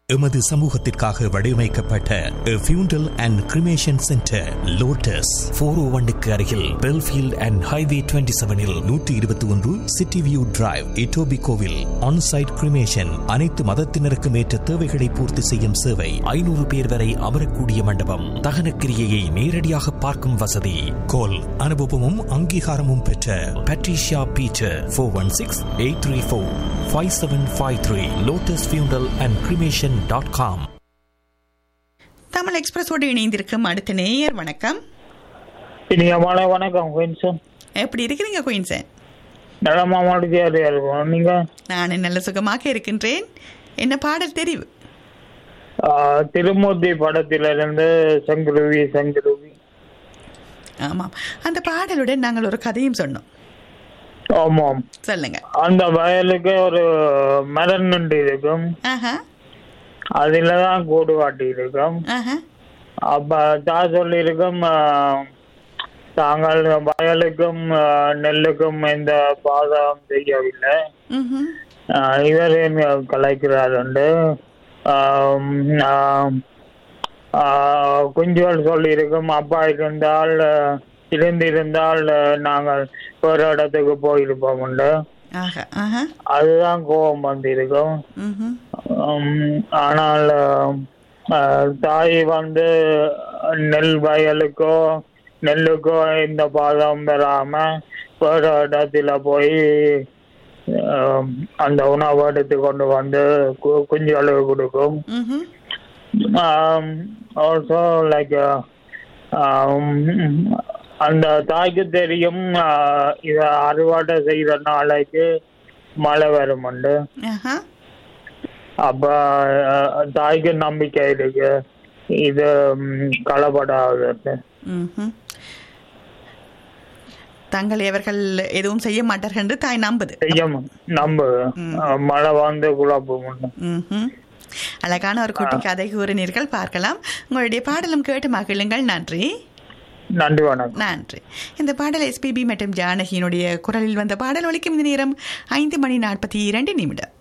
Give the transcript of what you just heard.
எமது சமூகத்திற்காக வடிவமைக்கப்பட்ட funeral and cremation centre Lotus four O ஒன்னுக்கு அருகில் பெல்ஃபீல்ட் அண்ட் ஹைவே டுவெண்ட்டி செவனில் நூற்றி இருபத்தி ஒன்று சிட்டி வியூ டிரைவ் இட்டோபி கோவில் ஆன்சைட் கிரிமேஷன் அனைத்து மதத்தினருக்கும் ஏற்ற தேவைகளை பூர்த்தி செய்யும் சேவை ஐநூறு பேர் வரை அமரக்கூடிய மண்டபம் தகனக்கிரியையை நேரடியாக பார்க்கும் வசதி கோல் அனுபவமும் அங்கீகாரமும் பெற்ற Patricia Beecher four one six eight three four five seven five three Lotus funeral and cremation dot com Tamil எக்ஸ்பிரஸோடு இணைந்திருக்கும் அடுத்த நேயர் வணக்கம் இனிய மாலை வணக்கம் குயின்சன் எப்படி இருக்கிறீங்க குயின்சன் நலமா மாடுதியாரியா இருக்கும் நீங்க நான் நல்ல சுகமாக இருக்கின்றேன் என்ன பாடல் தெரிவு ஆஹ், திருமூர்த்தி படத்திலிருந்து சங்குருவி சங்குருவி ஆமாம் அந்த பாடலுடன் நாங்கள் ஒரு கதையும் சொன்னோம் ஆமாம் சொல்லுங்க அந்த வயலுக்கு ஒரு மரம் நின்று இருக்கும் ஆஹா அதுல தான் கூடு காட்டி இருக்கும் ஆஹா அப்ப தா சொல்லி இருக்கும் தாங்கள் வயலுக்கும் ஆஹ், நெல்லுக்கும் எந்த பாதம் செய்யவில்லை ம்ஹும். ஆஹ், இவர் என்ன கலைக்கிறார் உண்டு ஆம், ஆம், ஆஹ், குஞ்சுகள் சொல்லியிருக்கும் அப்பா இருந்தால் ஆஹ், இருந்திருந்தால் ஆஹ், நாங்கள் ஒரு இடத்துக்கு போயிருப்போம் உண்டு ஆஹா ஆஹா அதுதான் கோபம் வந்திருக்கும் ம்ஹும். உம், ஆனால் ஆஹ், தாய் வந்து நெல் வயலுக்கோ நெல்லுக்கோ இந்த பாதம் பெறாம வேற இடத்துல போய் ஆஹ், அந்த உணவு எடுத்து கொண்டு வந்து கு- குஞ்சுகளுக்கு கொடுக்கும் ம்ஹும். ஆல்சோ லைக் அந்த தாய்க்கு தெரியும் ஆஹ், இத அறுவடை செய்யற நாளைக்கு மழை வரும் உண்டு ஆஹா அப்ப அஹ், தாய்க்கு நம்பிக்கை இருக்கு இது ம், களப்படாது ம்ஹும். தங்களை அவர்கள் எதுவும் செய்ய மாட்டார்கள் என்று தாய் நம்புது செய்ய நம்பு அஹ், மழை வந்து குழப்பம் உண்டு ம்ஹும். அழகான ஒரு குட்டி கதை கூறினீர்கள் பார்க்கலாம் உங்களுடைய பாடலும் கேட்டு மகிழுங்கள் நன்றி நன்றி வணக்கம் நன்றி இந்த பாடல் எஸ்பிபி மற்றும் ஜானகியினுடைய குரலில் வந்த பாடல் ஒலிக்கும் இந்த நேரம் ஐந்து மணி நாற்பத்தி இரண்டு நிமிடம்